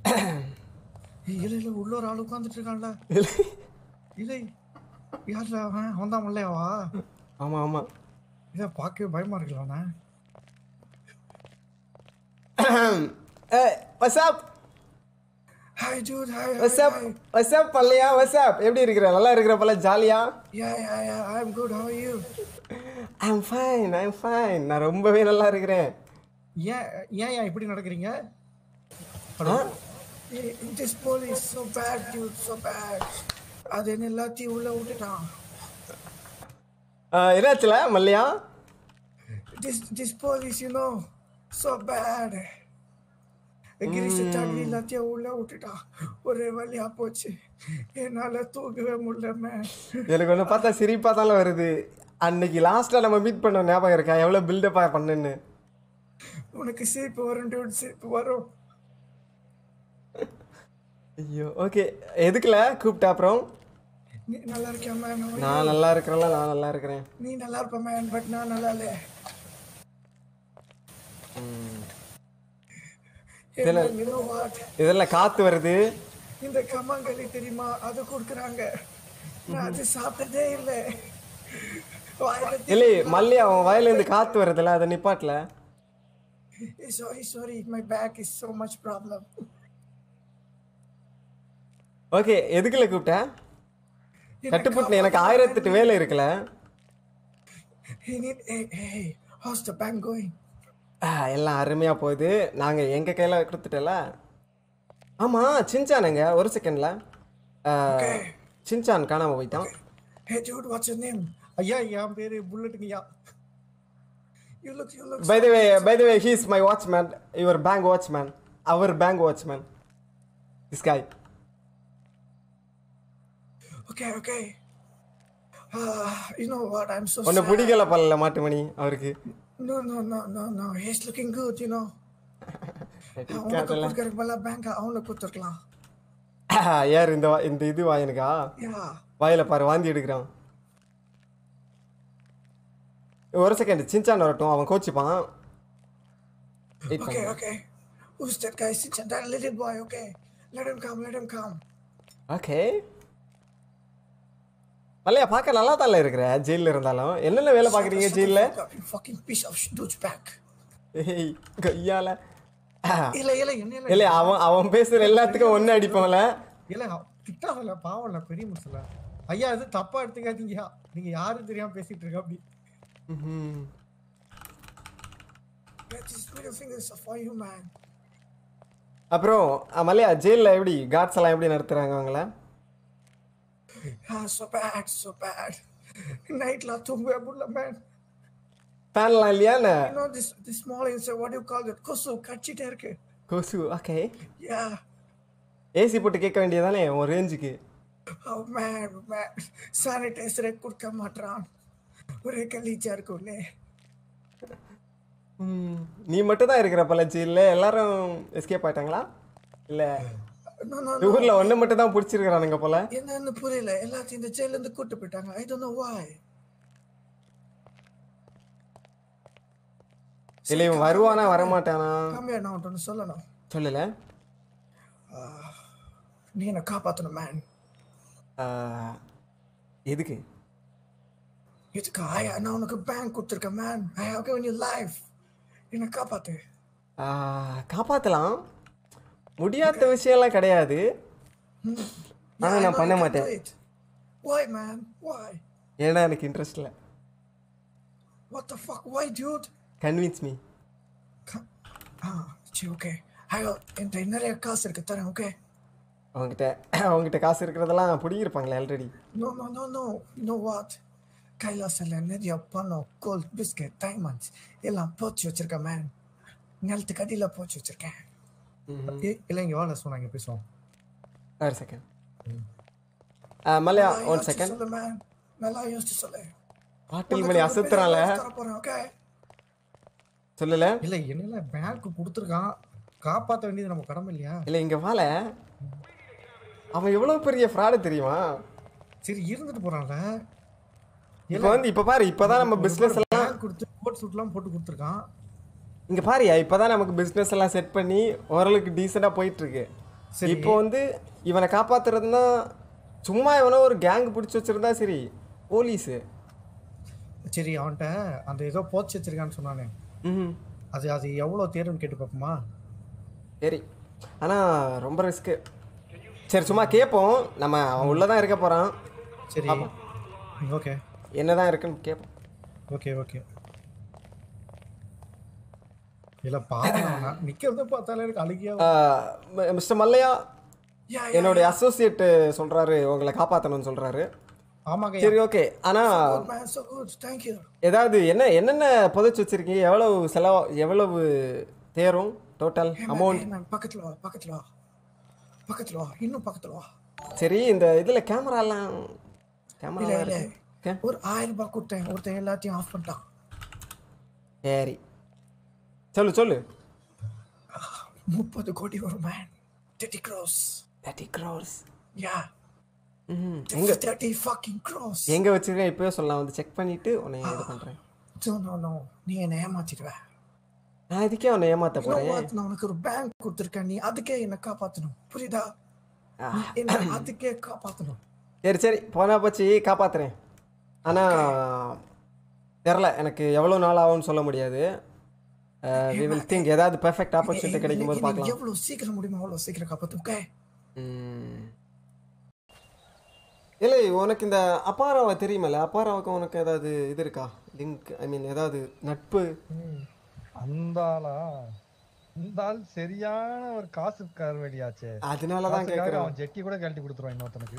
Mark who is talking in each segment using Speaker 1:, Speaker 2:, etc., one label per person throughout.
Speaker 1: ஏய், இல்ல இல்ல உள்ள ஒரு ஆள் உட்காந்துட்டு இருக்கான்ல இல்லை யார்ல அவன் அவன் தான் மல்லையாவா
Speaker 2: ஆமா ஆமா
Speaker 1: இதை பார்க்கவே பயமா இருக்கலாண்ணா
Speaker 2: ஏய் what's up
Speaker 1: hi Jude hi
Speaker 2: what's up what's up Pallaiya what's up எப்படி இருக்கிற நல்லா இருக்கிற பல்ல ஜாலியா
Speaker 1: yeah yeah yeah I am good how you
Speaker 2: I am fine I am fine நான் ரொம்பவே நல்லா இருக்கிறேன்
Speaker 1: ஏன் ஏன் ஏன் இப்படி நடக்கிறீங்க this police so bad dude so bad அது என்ன எல்லாத்தையும் உள்ள விட்டுட்டான்
Speaker 2: ஆ, என்னாச்சுல Mallya
Speaker 1: this this police you know so bad கிரிச தள்ளி எல்லாத்தையும் உள்ள விட்டுட்டான் ஒரே வழியா போச்சு என்னால தூக்கவே முடியல man.
Speaker 2: எனக்கு ஒன்று பார்த்தா சிரிப்பாக தானே வருது அன்னைக்கு லாஸ்ட்டாக நம்ம மீட் பண்ண ஞாபகம் இருக்கா எவ்வளோ பில்டப்பாக பண்ணுன்னு
Speaker 1: உனக்கு சிரிப்பு வரும் dude சிரிப்பு வரும்
Speaker 2: ஐயோ ஓகே எதுக்குல கூப்பிட்ட அப்புறம்
Speaker 1: நீ நல்லா இருக்கியா மேன்
Speaker 2: நான் நல்லா இருக்கிறேன்ல நான் நல்லா இருக்கிறேன்
Speaker 1: நீ நல்லா இருப்ப மேன் பட் நான் நல்லா இல்ல
Speaker 2: இதுல-
Speaker 1: you know what
Speaker 2: இதெல்லாம் காற்று வருது
Speaker 1: இந்த கம்மங்களி தெரியுமா அது கொடுக்குறாங்க நான் அது சாப்பிட்டதே இல்லை வாயில
Speaker 2: இல்லை மல்லி அவன் வயலேருந்து காற்று வருதுல்ல அதை நிப்பாட்டல
Speaker 1: sorry sorry my bag is so much problem
Speaker 2: okay எதுக்குல கூப்பிட்ட கட்டுப்பட்டு எனக்கு ஆயிரத்தெட்டு வேலை இருக்குல்ல
Speaker 1: He need hey hey how's the bank going?
Speaker 2: ஆ, எல்லாம் அருமையாக போகுது நாங்கள் எங்கள் கையில் கொடுத்துட்டல ஆமாம் சின்சானுங்க ஒரு செகண்டில் சின்சான் காணாமல் போயிட்டான்
Speaker 1: Hey dude, what's your name? ஐயா என் பேரு புல்லட்டுங்கய்யா You look you look
Speaker 2: by the way by the way he's my watchman your bank watchman அவர் bank watchman this guy
Speaker 1: okay okay. Uh, you know what? I'm so
Speaker 2: ஒன்று
Speaker 1: sad.
Speaker 2: பிடிக்கல பல்ல மாட்டுமணி அவருக்கு
Speaker 1: No no no no no. He's looking good, you know. அவனுக்கு கொடுக்கறதுக்கு பதிலா bank அவனுக்கு கொடுத்துருக்கலாம்
Speaker 2: யார் இந்த வா- இந்த இது வாயனுக்கா
Speaker 1: யா
Speaker 2: வாயில பாரு வாந்தி எடுக்கிறான் ஒரு செகண்ட் சின்சான் வரட்டும் அவன் கோச்சிப்பான் வெயிட்
Speaker 1: Okay,
Speaker 2: பண்ணு
Speaker 1: okay. Who's that guy? Sit that little boy, okay. Let him come, let him come.
Speaker 2: Okay Mallya பார்க்க நல்லா தானே இருக்கிற ஜெயிலில் இருந்தாலும் என்னென்ன வேலை பார்க்குறீங்க
Speaker 1: Shut the
Speaker 2: ஜெயிலில்
Speaker 1: fuck up, you fucking piece of douchebag.
Speaker 2: ஏய் கையால
Speaker 1: இல்ல இல்ல என்ன இல்ல
Speaker 2: இல்லை அவன் அவன் பேசுகிற எல்லாத்துக்கும் ஒன்று அடிப்பான்ல
Speaker 1: இல்ல திட்டாதல பாவம்ல பெரிய மனுஷல ஐயா இது தப்பா எடுத்துக்காதீங்க நீங்க யாரும் தெரியாம பேசிட்டு இருக்க அப்படி
Speaker 2: ம்ஹும்.
Speaker 1: Get these middle fingers for you, man.
Speaker 2: அப்புறம் அஹ், மல்லையா ஜெயிலில் எப்படி காட்ஸ் எல்லாம் எப்படி நடத்துகிறாங்க அவங்கள
Speaker 1: Ah, so bad, so bad. Nightல தூங்கவே முடியல, man.
Speaker 2: ஃபேன்லாம் இல்லையா என்ன
Speaker 1: You know this this small insect, what do you call it? கொசு கடிச்சிட்டே இருக்கு.
Speaker 2: கொசு ஓகே
Speaker 1: Yeah.
Speaker 2: ஏசி போட்டு கேட்க வேண்டியதானே உன் ரேஞ்சுக்கு
Speaker 1: Oh man, man. சானிடைசரே கொடுக்க மாட்டான் ஒரே கலீஜா இருக்கும்ல
Speaker 2: ம், நீ மட்டும் தான் இருக்கிற பல ஜெயிலில் எல்லாரும் எஸ்கேப் ஆயிட்டாங்களா இல்லை
Speaker 1: No, no, no.
Speaker 2: ஊரில் ஒன்று மட்டும் தான் பிடிச்சிருக்கிறானுங்க போல
Speaker 1: என்னன்னு புரியல எல்லாத்தையும் இந்த ஜெயில இருந்து கூட்டு போயிட்டாங்க ஐ டோன்ட் நோ why
Speaker 2: இல்லை இவன் வருவானா வரமாட்டானா
Speaker 1: கம்மியா நான் உன்ட்ட ஒண்ணு சொல்லணும்
Speaker 2: சொல்லலை
Speaker 1: நீ என்ன காப்பாத்தணும் மேன்
Speaker 2: ஆஹ், எதுக்கு
Speaker 1: இதுக்கு ஆயா நான் உனக்கு பேங்க் கொடுத்துருக்கேன் man I have given you life என்ன காப்பாத்து
Speaker 2: ஆஹ், காப்பாத்தலாம் முடியாத விஷயம்லாம் கிடையாது ஆனா நான் பண்ண மாட்டேன்
Speaker 1: why man why
Speaker 2: ஏன்னா எனக்கு இன்ட்ரெஸ்ட் இல்லை
Speaker 1: what the fuck why dude
Speaker 2: convince me
Speaker 1: Ka- ah சரி ஓகே ஐயோ என்கிட்ட நிறைய காசு இருக்கு தரேன் ஓகே
Speaker 2: அவங்ககிட்ட அவங்ககிட்ட காசு இருக்கிறதெல்லாம் பிடிங்கிருப்பாங்களே already
Speaker 1: No, no, no, no. You know what? கைலாசில் நிறைய பணம் கோல்ட் பிஸ்கெட் டைமண்ட்ஸ் எல்லாம் போச்சு வச்சிருக்கேன் மேன் நிலத்துக்கு அடியில் போச்சு வச்சிருக்கேன் இல்லை இங்கே வாழ சொன்னாங்க பேசுவோம்
Speaker 2: ஒரு செகண்ட் மல்லையா ஒன் செகண்ட்
Speaker 1: சொல்லு மேன் நல்லா யோசிச்சு சொல்லு
Speaker 2: பாட்டில் மணி அசுத்துறான்ல
Speaker 1: போகிறேன் ஓகே
Speaker 2: சொல்லல
Speaker 1: இல்லை என்ன பேங்க் கொடுத்துருக்கான் காப்பாற்ற வேண்டியது நம்ம கடமை இல்லையா
Speaker 2: இல்லை இங்க வாழ அவன் எவ்வளவு பெரிய ஃப்ராடு தெரியுமா
Speaker 1: சரி இருந்துட்டு போகிறான்ல
Speaker 2: இப்போ வந்து இப்போ பாரு இப்போதான் நம்ம பிஸ்னஸ் எல்லாம்
Speaker 1: பேங்க் கொடுத்து கோட் சூட்லாம் போட்டு கொடுத்துருக்கான்
Speaker 2: இங்க பாருயா இப்போதான் நமக்கு பிஸ்னஸ் எல்லாம் செட் பண்ணி ஓரளவுக்கு டீசெண்டாக போயிட்டு இருக்கு
Speaker 1: சரி.
Speaker 2: இப்போ வந்து இவனை காப்பாத்துறதுன்னா சும்மா இவனை ஒரு கேங் பிடிச்சி வச்சிருந்தா சரி போலீஸு
Speaker 1: சரி அவன்கிட்ட அந்த ஏதோ போச்சு வச்சிருக்கான்னு சொன்னானே
Speaker 2: ம்
Speaker 1: அது அது எவ்வளோ தேருன்னு கேட்டு பார்ப்போமா
Speaker 2: சரி ஆனால் ரொம்ப ரிஸ்க்கு சரி சும்மா கேட்போம் நம்ம அவன் உள்ளே தான் இருக்க போகிறான்
Speaker 1: சரி ஓகே
Speaker 2: என்ன தான் இருக்குன்னு கேட்போம்
Speaker 1: ஓகே ஓகே இல்ல பாத்தா நிக்கிறத பார்த்தாலே எனக்கு அழுகியா
Speaker 2: மிஸ்டர் மல்லையா
Speaker 1: யா,
Speaker 2: என்னுடைய அசோசியேட்டு சொல்கிறாரு உங்களை காப்பாற்றணும்னு சொல்கிறாரு
Speaker 1: ஆமாங்க
Speaker 2: சரி ஓகே ஆனால்
Speaker 1: man so good thank you
Speaker 2: ஏதாவது என்ன என்னென்ன புதைச்சி வச்சிருக்கீங்க எவ்வளவு செலவு எவ்வளவு தேரும் டோட்டல் அமௌண்ட்
Speaker 1: மேன் பக்கத்துல வா பக்கத்துல வா பக்கத்துல வா இன்னும் பக்கத்துல வா
Speaker 2: சரி இந்த இதில் கேமராலாம்
Speaker 1: இல்ல
Speaker 2: கேமரா
Speaker 1: இல்ல
Speaker 2: இருக்கு
Speaker 1: ஒரு ஆயிரம் ரூபாய் கொடுத்தேன் ஒருத்தன் எல்லாத்தையும் ஆஃப் பண்ணிட்டான்
Speaker 2: சரி சொல்லு சொல்லு
Speaker 1: முப்பது கோடி வரும் man thirty crores
Speaker 2: thirty crores
Speaker 1: yeah
Speaker 2: ம் எங்கே
Speaker 1: தேர்ட்டி ஃபக்கிங் க்ரோஸ்
Speaker 2: எங்கே வச்சிருக்கேன் இப்போயே சொல்லலாம் வந்து செக் பண்ணிவிட்டு உன்னை இது பண்ணுறேன்
Speaker 1: நோ நோ நோ நீ என்ன ஏமாத்திடுவ
Speaker 2: நான் இதுக்கே உன்னை ஏமாற்ற
Speaker 1: You know
Speaker 2: போகிறேன்
Speaker 1: what? நான் உனக்கு ஒரு பேங்க் கொடுத்துருக்கேன் நீ அதுக்கே என்ன காப்பாத்தணும் புரியுதா நீ என்ன அதுக்கே காப்பாத்தணும்
Speaker 2: சரி சரி போனா போச்சு காப்பாத்துறேன் ஆனால் தெரில எனக்கு எவ்வளோ நாள் ஆகும்னு சொல்ல முடியாது வி வில் திங்க் ஏதாவது பெர்ஃபெக்ட் ஆப்பர்ச்சுனிட்டி கிடைக்கும் போது
Speaker 1: நீ- நீ
Speaker 2: பார்க்கலாம்
Speaker 1: எவ்வளவு சீக்கிரம் முடியுமோ அவ்வளவு சீக்கிரம் காப்பாத்து ஓகே
Speaker 2: ம். இல்லை உனக்கு இந்த அப்பாராவை தெரியுமல்ல அப்பாராவுக்கு உனக்கு ஏதாவது இது இருக்கா லிங்க் ஐ மீன் ஏதாவது நட்பு
Speaker 3: அந்த ஆளா இந்த ஆள் சரியான ஒரு காசு கார்வெடியாச்சே
Speaker 2: அதனால தான்
Speaker 3: காசுக்காக
Speaker 2: கேட்குறேன்
Speaker 3: அவன் ஜெட்டி கூட கழட்டி கொடுத்துருவான் இன்னொருத்தனுக்கு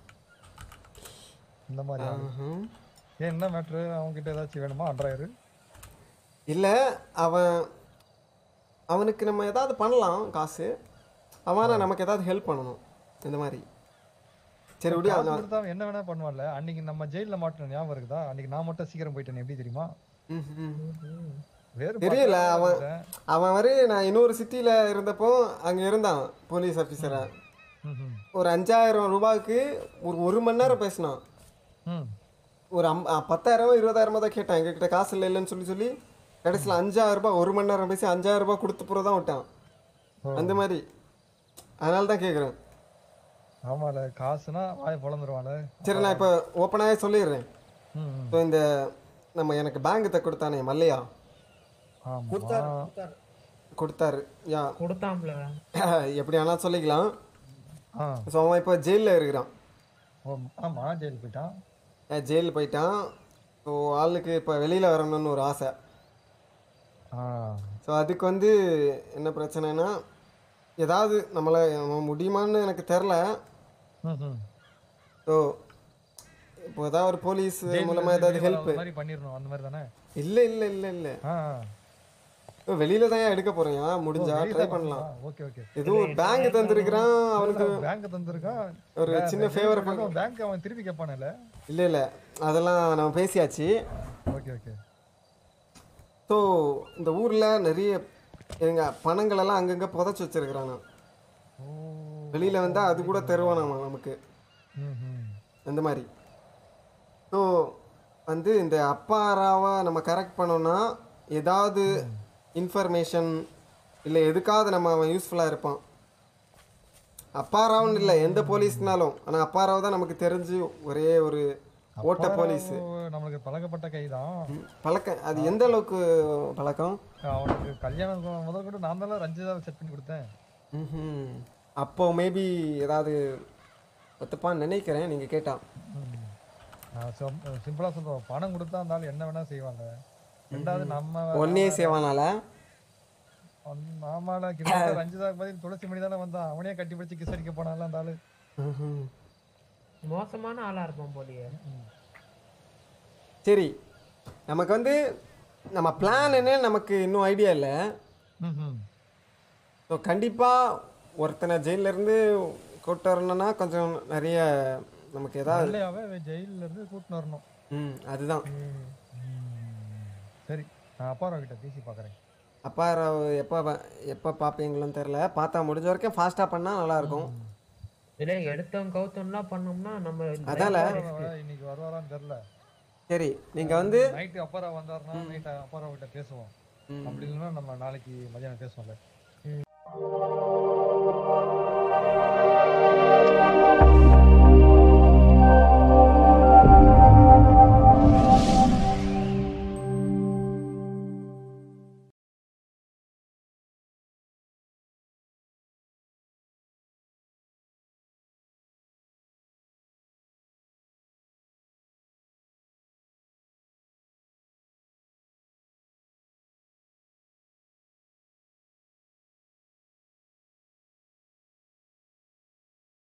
Speaker 3: இந்த மாதிரி ஆளு. ஏன் என்ன மேட்ரு அவங்க கிட்ட ஏதாச்சும் வேணுமா அன்றாயிரு
Speaker 2: இல்லை அவன் அவனுக்கு நம்ம ஏதாவது பண்ணலாம் காசு அவனை நமக்கு ஏதாவது ஹெல்ப் பண்ணணும் இந்த மாதிரி சரி விடு
Speaker 3: காசு
Speaker 2: அவன்
Speaker 3: கொடுத்தா அவன் என்ன வேணா பண்ணுவான்ல அன்னைக்கு நம்ம ஜெயில மாட்டோம் ஞாபகம் இருக்குதா அன்னைக்கு நான் மட்டும் சீக்கிரம் போயிட்டேன் எப்படி தெரியுமா
Speaker 2: ம், ம்.
Speaker 3: வேறு
Speaker 2: தெரியல
Speaker 3: பக்கம்
Speaker 2: அவன்
Speaker 3: இருந்தேன்.
Speaker 2: அவன் வரை நான் இன்னொரு சிட்டியில் இருந்தப்போ அங்கே இருந்தான் போலீஸ் ஆஃபீஸரை
Speaker 3: ம், ம்.
Speaker 2: ஒரு அஞ்சாயிரம் ரூபாய்க்கு ஒரு ஒரு மணி நேரம் பேசினான்
Speaker 3: ம்
Speaker 2: ஒரு அம் அ, பத்தாயிரமோ இருபதாயிரமோ தான் கேட்டான் எங்ககிட்ட காசு இல்லை இல்லைன்னு சொல்லி சொல்லி கடைசியில் அஞ்சாயிரம் ரூபாய் ஒரு மணி நேரம் பேசி அஞ்சாயிரம் ரூபாய் கொடுத்து பிறகு தான் விட்டான்
Speaker 3: ஓ.
Speaker 2: அந்த மாதிரி அதனால தான் கேட்குறேன்
Speaker 3: ஆமால காசுனா வாய பொழந்துருவான்ல
Speaker 2: சரி நான் இப்போ ஓப்பனாகவே சொல்லிடுறேன்
Speaker 3: ம் ம்.
Speaker 2: இப்போ இந்த நம்ம எனக்கு பேங்க் கொடுத்தானே மல்லையா
Speaker 3: ஆமா
Speaker 2: கொடுத்தாரு யா
Speaker 4: கொடுத்தாம்ல
Speaker 2: எப்படி வேணாலும் சொல்லிக்கலாம்
Speaker 3: ஆ
Speaker 2: ஸோ அவன் இப்போ ஜெயிலில் இருக்கிறான்
Speaker 3: ஓ, ஆமா ஜெயிலுக்கு போயிட்டான்
Speaker 2: ஜெயில் போயிட்டான் ஸோ ஆளுக்கு இப்போ வெளியில் வரணும்னு ஒரு ஆசை
Speaker 3: ஆ
Speaker 2: ஸோ அதுக்கு வந்து என்ன பிரச்சனைனா ஏதாவது நம்மளை நம்ம முடியுமான்னு எனக்கு தெரில
Speaker 3: ம் ம்
Speaker 2: ஸோ இப்போ ஏதாவது ஒரு போலீஸ்
Speaker 3: ஜெயில்ல
Speaker 2: மூலமாக
Speaker 3: இருந்து
Speaker 2: ஏதாவது
Speaker 3: வெளிய
Speaker 2: ஹெல்ப்
Speaker 3: வர மாதிரி பண்ணிடணும் அந்த மாதிரி தானே
Speaker 2: இல்லை இல்லை இல்லை இல்லை
Speaker 3: ஆ
Speaker 2: வெளியில தான் எடுக்க போகிறேன் முடிஞ்சா ட்ரை பண்ணலாம்
Speaker 3: ஓகே ஓகே
Speaker 2: எதுவும் ஒரு பேங்க் தந்திருக்கிறான் அவனுக்கு
Speaker 3: பேங்க் தந்திருக்கான்
Speaker 2: ஒரு சின்ன ஃபேவர் பண்ண
Speaker 3: பேங்க் அவன் திருப்பி கேட்பானல
Speaker 2: இல்லை இல்லை அதெல்லாம் நம்ம பேசியாச்சு
Speaker 3: ஓகே ஓகே
Speaker 2: ஸோ இந்த ஊரில் நிறைய எங்க பணங்களெல்லாம் அங்கங்கே புதைச்சி வச்சிருக்கிறானா
Speaker 3: ஓ
Speaker 2: வெளியில் வந்தால் அது கூட தருவானாமா நமக்கு
Speaker 3: ம் ம்
Speaker 2: அந்த மாதிரி ஸோ வந்து இந்த அப்பாராவை நம்ம கரெக்ட் பண்ணோம்னா ஏதாவது இன்ஃபர்மேஷன் இல்லை எதுக்காவது நம்ம அவன் யூஸ்ஃபுல்லாக இருப்பான் அப்பாராவுன்னு இல்லை எந்த போலீஸ்னாலும் ஆனால் அப்பாராவ் தான் நமக்கு தெரிஞ்சு ஒரே ஒரு ஓட்ட போலீஸ்
Speaker 3: ஓ, நம்மளுக்கு பழக்கப்பட்ட கைதான்
Speaker 2: பழக்கம் அது எந்த அளவுக்கு பழக்கம்
Speaker 3: அவனுக்கு கல்யாணம் முதல் கூட நான் தான் ரஞ்சிதா செட் பண்ணி கொடுத்தேன்
Speaker 2: ம்ஹும். அப்போ மேபி ஏதாவது ஒத்துப்பான்னு நினைக்கிறேன் நீங்கள் கேட்டான்
Speaker 3: ம். நான் சிம்- சிம்பிளா சொல்றோம் பணம் கொடுத்தா இருந்தாலும் என்ன வேணா செய்வாங்க ரெண்டாவது நம்ம
Speaker 2: ஒன்னே சேவானால
Speaker 3: அவன் ஆமாடா கிட்ட ரஞ்சிதா பதில் துளசி மணி தானே வந்தான் அவனே கட்டி பிடிச்சி கிஸ் அடிக்க போனான்ல அந்த ஆளு
Speaker 2: ம்ஹும்.
Speaker 4: மோசமான ஆளா இருப்பான் போலியே
Speaker 2: சரி நமக்கு வந்து நம்ம பிளான் என்னன்னு நமக்கு இன்னும் ஐடியா இல்லை
Speaker 3: ம் ம்
Speaker 2: ஸோ கண்டிப்பாக ஒருத்தனை ஜெயிலேருந்து கூட்டு வரணும்னா கொஞ்சம் நிறைய நமக்கு ஏதாவது
Speaker 3: வெள்ளையாவே ஜெயில இருந்து கூட்டின்னு வரணும்
Speaker 2: ம் அதுதான்
Speaker 3: சரி நான் அப்பா கிட்ட பேசி பார்க்கறேன்
Speaker 2: அப்பா எப்போ எப்போ பார்ப்பீங்களோன்னு தெரில பார்த்தா முடிஞ்ச வரைக்கும் ஃபாஸ்ட்டாக பண்ணால் நல்லாயிருக்கும்
Speaker 4: இல்ல எடுத்தோம் கவுத்தோம்லாம் பண்ணோம்னா நம்ம
Speaker 2: அதால
Speaker 3: இன்னைக்கு வருவாரான்னு தெரியல
Speaker 2: சரி நீங்கள் வந்து
Speaker 3: நைட்டு அப்பாரா வந்தாருன்னா நைட்டு அப்பாரா கிட்ட பேசுவோம் அப்படி இல்லைன்னா நம்ம நாளைக்கு மதியானம் பேசுவோம்ல